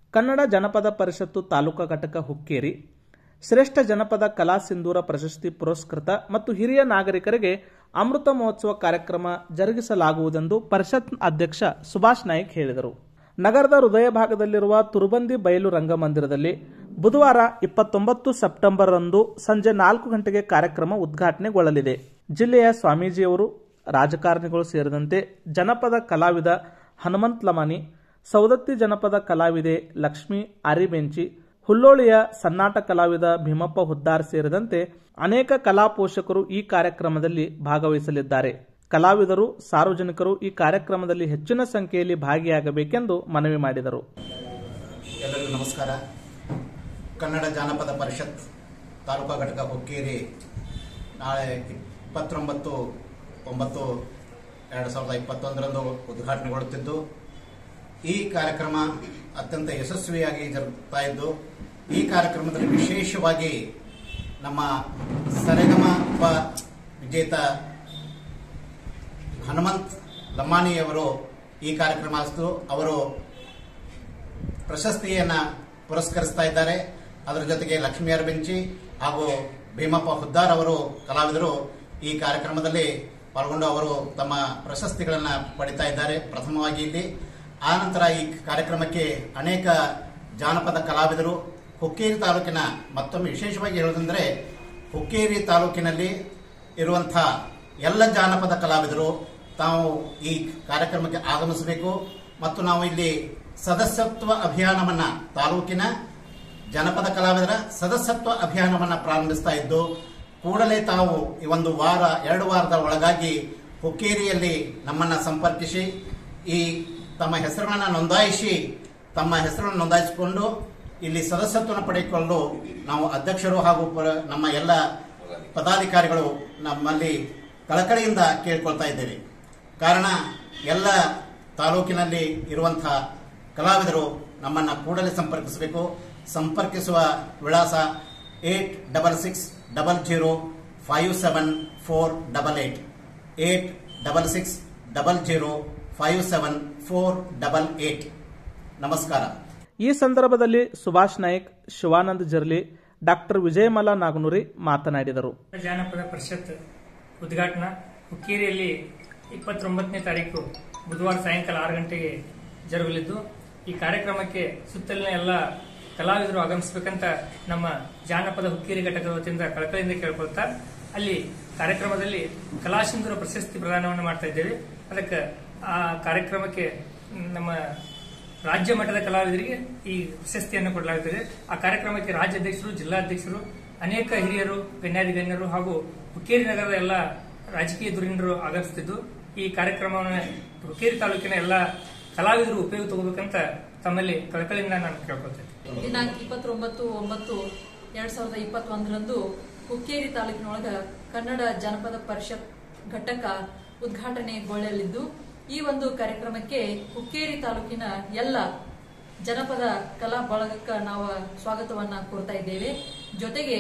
ಕನ್ನಡ ಜನಪದ ಪರಿಷತ್ತು ತಾಲೂಕಾ ಘಟಕ ಹುಕ್ಕೇರಿ ಶ್ರೇಷ್ಠ ಜನಪದ ಕಲಾ ಸಿಂಧೂರ ಪ್ರಶಸ್ತಿ ಪುರಸ್ಕೃತ ಮತ್ತು ಹಿರಿಯ ನಾಗರಿಕರಿಗೆ ಅಮೃತ ಮಹೋತ್ಸವ ಕಾರ್ಯಕ್ರಮ ಜರುಗಿಸಲಾಗುವುದೆಂದು ಪರಿಷತ್ ಅಧ್ಯಕ್ಷ ಸುಭಾಷ್ ನಾಯ್ಕ್ ಹೇಳಿದರು ನಗರದ ಹೃದಯ ಭಾಗದಲ್ಲಿರುವ ತುರುಬಂದಿ ಬಯಲು ರಂಗಮಂದಿರದಲ್ಲಿ ಬುಧವಾರ ಇಪ್ಪತ್ತೊಂಬತ್ತು ಸೆಪ್ಟೆಂಬರ್ ರಂದು ಸಂಜೆ ನಾಲ್ಕು ಗಂಟೆಗೆ ಕಾರ್ಯಕ್ರಮ ಉದ್ಘಾಟನೆಗೊಳ್ಳಲಿದೆ ಜಿಲ್ಲೆಯ ಸ್ವಾಮೀಜಿಯವರು ರಾಜಕಾರಣಿಗಳು ಸೇರಿದಂತೆ ಜನಪದ ಕಲಾವಿದ ಹನುಮಂತ್ ಲಮಾನಿ ಸೌದತ್ತಿ ಜನಪದ ಕಲಾವಿದೆ ಲಕ್ಷ್ಮಿ ಅರಿಬೆಂಚಿ ಹುಲ್ಲೋಳಿಯ ಸನ್ನಾಟ ಕಲಾವಿದ ಭೀಮಪ್ಪ ಹುದ್ದಾರ್ ಸೇರಿದಂತೆ ಅನೇಕ ಕಲಾ ಪೋಷಕರು ಈ ಕಾರ್ಯಕ್ರಮದಲ್ಲಿ ಭಾಗವಹಿಸಲಿದ್ದಾರೆ ಕಲಾವಿದರು ಸಾರ್ವಜನಿಕರು ಈ ಕಾರ್ಯಕ್ರಮದಲ್ಲಿ ಹೆಚ್ಚಿನ ಸಂಖ್ಯೆಯಲ್ಲಿ ಭಾಗಿಯಾಗಬೇಕೆಂದು ಮನವಿ ಮಾಡಿದರು ಎಲ್ಲರಿಗೂ ನಮಸ್ಕಾರ ಕನ್ನಡ ಜಾನಪದ ಪರಿಷತ್ ತಾಲೂಕಾ ಘಟಕ ಹುಕ್ಕೇರಿ ನಾಳೆ ಇಪ್ಪತ್ತೊಂಬತ್ತು ಒಂಬತ್ತು ಎರಡು ಸಾವಿರದ ಇಪ್ಪತ್ತೊಂದರಂದು ಉದ್ಘಾಟನೆಗೊಳ್ಳುತ್ತಿದ್ದು ಈ ಕಾರ್ಯಕ್ರಮ ಅತ್ಯಂತ ಯಶಸ್ವಿಯಾಗಿ ಜರುಗುತ್ತಾ ಇದ್ದು ಈ ಕಾರ್ಯಕ್ರಮದಲ್ಲಿ ವಿಶೇಷವಾಗಿ ನಮ್ಮ ಸರೆಗಮ ಉಪ ವಿಜೇತ ಹನುಮಂತ್ ಲಮಾಣಿಯವರು ಈ ಕಾರ್ಯಕ್ರಮ ಅಷ್ಟು ಅವರು ಪ್ರಶಸ್ತಿಯನ್ನ ಪುರಸ್ಕರಿಸ್ತಾ ಇದ್ದಾರೆ ಅದರ ಜೊತೆಗೆ ಲಕ್ಷ್ಮೀ ಅರಬೆಂಚಿ ಹಾಗೂ ಭೀಮಪ್ಪ ಹುದ್ದಾರ್ ಅವರು ಕಲಾವಿದರು ಈ ಕಾರ್ಯಕ್ರಮದಲ್ಲಿ ಪಾಲ್ಗೊಂಡು ಅವರು ತಮ್ಮ ಪ್ರಶಸ್ತಿಗಳನ್ನು ಪಡಿತಾ ಇದ್ದಾರೆ ಪ್ರಥಮವಾಗಿ ಇಲ್ಲಿ ಆನಂತರ ಈ ಕಾರ್ಯಕ್ರಮಕ್ಕೆ ಅನೇಕ ಜಾನಪದ ಕಲಾವಿದರು ಹುಕ್ಕೇರಿ ತಾಲೂಕಿನ ಮತ್ತೊಮ್ಮೆ ವಿಶೇಷವಾಗಿ ಹೇಳೋದಂದ್ರೆ ಹುಕ್ಕೇರಿ ತಾಲೂಕಿನಲ್ಲಿ ಇರುವಂಥ ಎಲ್ಲ ಜಾನಪದ ಕಲಾವಿದರು ತಾವು ಈ ಕಾರ್ಯಕ್ರಮಕ್ಕೆ ಆಗಮಿಸಬೇಕು ಮತ್ತು ನಾವು ಇಲ್ಲಿ ಸದಸ್ಯತ್ವ ಅಭಿಯಾನವನ್ನ ತಾಲೂಕಿನ ಜನಪದ ಕಲಾವಿದರ ಸದಸ್ಯತ್ವ ಅಭಿಯಾನವನ್ನ ಪ್ರಾರಂಭಿಸ್ತಾ ಇದ್ದು ಕೂಡಲೇ ತಾವು ಈ ಒಂದು ವಾರ ಎರಡು ವಾರದ ಒಳಗಾಗಿ ಹುಕ್ಕೇರಿಯಲ್ಲಿ ನಮ್ಮನ್ನ ಸಂಪರ್ಕಿಸಿ ಈ ತಮ್ಮ ಹೆಸರುಗಳನ್ನ ನೋಂದಾಯಿಸಿ ತಮ್ಮ ಹೆಸರನ್ನು ನೋಂದಾಯಿಸಿಕೊಂಡು ಇಲ್ಲಿ ಸದಸ್ಯತ್ವವನ್ನು ಪಡೆದುಕೊಳ್ಳಲು ನಾವು ಅಧ್ಯಕ್ಷರು ಹಾಗೂ ಪ- ನಮ್ಮ ಎಲ್ಲ ಪದಾಧಿಕಾರಿಗಳು ನಮ್ಮಲ್ಲಿ ಕಳಕಳಿಯಿಂದ ಕೇಳ್ಕೊಳ್ತಾ ಇದ್ದೇವೆ ಕಾರಣ ಎಲ್ಲ ತಾಲೂಕಿನಲ್ಲಿ ಇರುವಂತಹ ಕಲಾವಿದರು ನಮ್ಮನ್ನ ಕೂಡಲೇ ಸಂಪರ್ಕಿಸಬೇಕು ಸಂಪರ್ಕಿಸುವ ವಿಳಾಸ eight double six double zero five seven four double eight eight double six double zero five seven four double eight ನಮಸ್ಕಾರ ಈ ಸಂದರ್ಭದಲ್ಲಿ ಸುಭಾಷ್ ನಾಯ್ಕ್ ಶಿವಾನಂದ್ ಜರ್ಲಿ ಡಾಕ್ಟರ್ ವಿಜಯಮಲ ನಾಗನೂರಿ ಮಾತನಾಡಿದರು ಜಾನಪದ ಪರಿಷತ್ ಉದ್ಘಾಟನಾ ಹುಕ್ಕೇರಿಯಲ್ಲಿ ಇಪ್ಪತ್ತೊಂಬತ್ತನೇ ತಾರೀಕು ಬುಧವಾರ ಸಾಯಂಕಾಲ ಆರು ಗಂಟೆಗೆ ಜರುಗಲಿದ್ದು ಈ ಕಾರ್ಯಕ್ರಮಕ್ಕೆ ಸುತ್ತಲಿನ ಎಲ್ಲ ಕಲಾವಿದರು ಆಗಮಿಸಬೇಕಂತ ನಮ್ಮ ಜಾನಪದ ಹುಕ್ಕೇರಿ ಘಟಕದ ವತಿಯಿಂದ ಕಳಕಳಿಯಿಂದ ಕೇಳ್ಕೊಳ್ತಾ ಅಲ್ಲಿ ಕಾರ್ಯಕ್ರಮದಲ್ಲಿ ಕಲಾಸಿಂಧೂರ ಪ್ರಶಸ್ತಿ ಪ್ರದಾನವನ್ನು ಮಾಡ್ತಾ ಇದ್ದೇವೆ ಅದಕ್ಕೆ ಆ ಕಾರ್ಯಕ್ರಮಕ್ಕೆ ನಮ್ಮ ರಾಜ್ಯ ಮಟ್ಟದ ಕಲಾವಿದರಿಗೆ ಈ ಪ್ರಶಸ್ತಿಯನ್ನು ಕೊಡಲಾಗುತ್ತದೆ ಆ ಕಾರ್ಯಕ್ರಮಕ್ಕೆ ರಾಜ್ಯಾಧ್ಯಕ್ಷರು ಜಿಲ್ಲಾಧ್ಯಕ್ಷರು ಅನೇಕ ಹಿರಿಯರು ಗಣ್ಯಾಧಿ ಗಣ್ಯರು ಹಾಗೂ ಹುಕ್ಕೇರಿ ನಗರದ ಎಲ್ಲ ರಾಜಕೀಯ ಧುರೀಣರು ಆಗಮಿಸುತ್ತಿದ್ದು ಈ ಕಾರ್ಯಕ್ರಮವನ್ನು ಹುಕ್ಕೇರಿ ತಾಲೂಕಿನ ಎಲ್ಲ ಕಲಾವಿದರು ಉಪಯೋಗ ತಗೋಬೇಕಂತ ತಮ್ಮಲ್ಲಿ ಕಳಕಳಿಯಿಂದ ನಾನು ಕೇಳ್ಕೊಳ್ತೇನೆ ದಿನಾಂಕ ಇಪ್ಪತ್ತೊಂಬತ್ತು ಒಂಬತ್ತು ಎರಡ್ ಸಾವಿರದ ಇಪ್ಪತ್ತೊಂದರಂದು ಹುಕ್ಕೇರಿ ತಾಲೂಕಿನೊಳಗ ಕನ್ನಡ ಜನಪದ ಪರಿಷತ್ ಘಟಕ ಉದ್ಘಾಟನೆಗೊಳ್ಳಲಿದ್ದು ಈ ಒಂದು ಕಾರ್ಯಕ್ರಮಕ್ಕೆ ಹುಕ್ಕೇರಿ ತಾಲೂಕಿನ ಎಲ್ಲ ಜನಪದ ಕಲಾ ಬಳಗಕ್ಕೆ ನಾವು ಸ್ವಾಗತವನ್ನ ಕೋರ್ತಾ ಇದ್ದೇವೆ ಜೊತೆಗೆ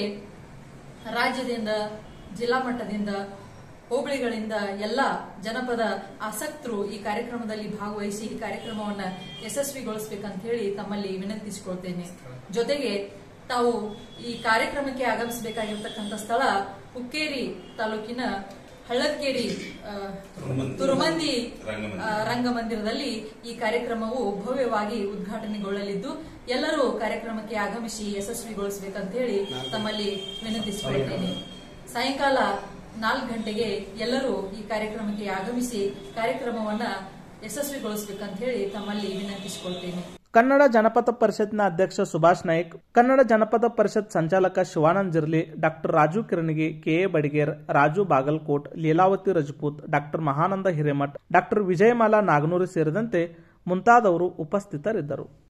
ರಾಜ್ಯದಿಂದ ಜಿಲ್ಲಾ ಮಟ್ಟದಿಂದ ಹೋಬಳಿಗಳಿಂದ ಎಲ್ಲ ಜನಪದ ಆಸಕ್ತರು ಈ ಕಾರ್ಯಕ್ರಮದಲ್ಲಿ ಭಾಗವಹಿಸಿ ಈ ಕಾರ್ಯಕ್ರಮವನ್ನ ಯಶಸ್ವಿಗೊಳಿಸಬೇಕಂತ ಹೇಳಿ ತಮ್ಮಲ್ಲಿ ವಿನಂತಿಸಿಕೊಳ್ತೇನೆ ಜೊತೆಗೆ ತಾವು ಈ ಕಾರ್ಯಕ್ರಮಕ್ಕೆ ಆಗಮಿಸಬೇಕಾಗಿರ್ತಕ್ಕಂಥ ಸ್ಥಳ ಹುಕ್ಕೇರಿ ತಾಲೂಕಿನ ಹಳ್ಳಕ್ಕೇರಿ ಆ, ತುರುಮಂದಿ ಆ, ರಂಗಮಂದಿರದಲ್ಲಿ ಈ ಕಾರ್ಯಕ್ರಮವು ಭವ್ಯವಾಗಿ ಉದ್ಘಾಟನೆಗೊಳ್ಳಲಿದ್ದು ಎಲ್ಲರೂ ಕಾರ್ಯಕ್ರಮಕ್ಕೆ ಆಗಮಿಸಿ ಯಶಸ್ವಿಗೊಳಿಸಬೇಕಂತ ಹೇಳಿ ತಮ್ಮಲ್ಲಿ ವಿನಂತಿಸಿಕೊಳ್ಳುತ್ತೇನೆ ಸಾಯಂಕಾಲ ನಾಲ್ಕು ಗಂಟೆಗೆ ಎಲ್ಲರೂ ಈ ಕಾರ್ಯಕ್ರಮಕ್ಕೆ ಆಗಮಿಸಿ ಕಾರ್ಯಕ್ರಮವನ್ನ ಯಶಸ್ವಿಗೊಳಿಸಬೇಕಂತ ಹೇಳಿ ತಮ್ಮಲ್ಲಿ ವಿನಂತಿಸಿಕೊಳ್ತೇನೆ ಕನ್ನಡ ಜನಪದ ಪರಿಷತ್ನ ಅಧ್ಯಕ್ಷ ಸುಭಾಷ್ ನಾಯ್ಕ್ ಕನ್ನಡ ಜನಪದ ಪರಿಷತ್ ಸಂಚಾಲಕ Shivanand Jirli doctor Raju Kiranagi K A Badiger Raju Bagalkot Leelavati Rajput doctor Mahananda Hiremath doctor Vijayamala Naganuri ಸೇರಿದಂತೆ ಮುಂತಾದವರು ಉಪಸ್ಥಿತರಿದ್ದರು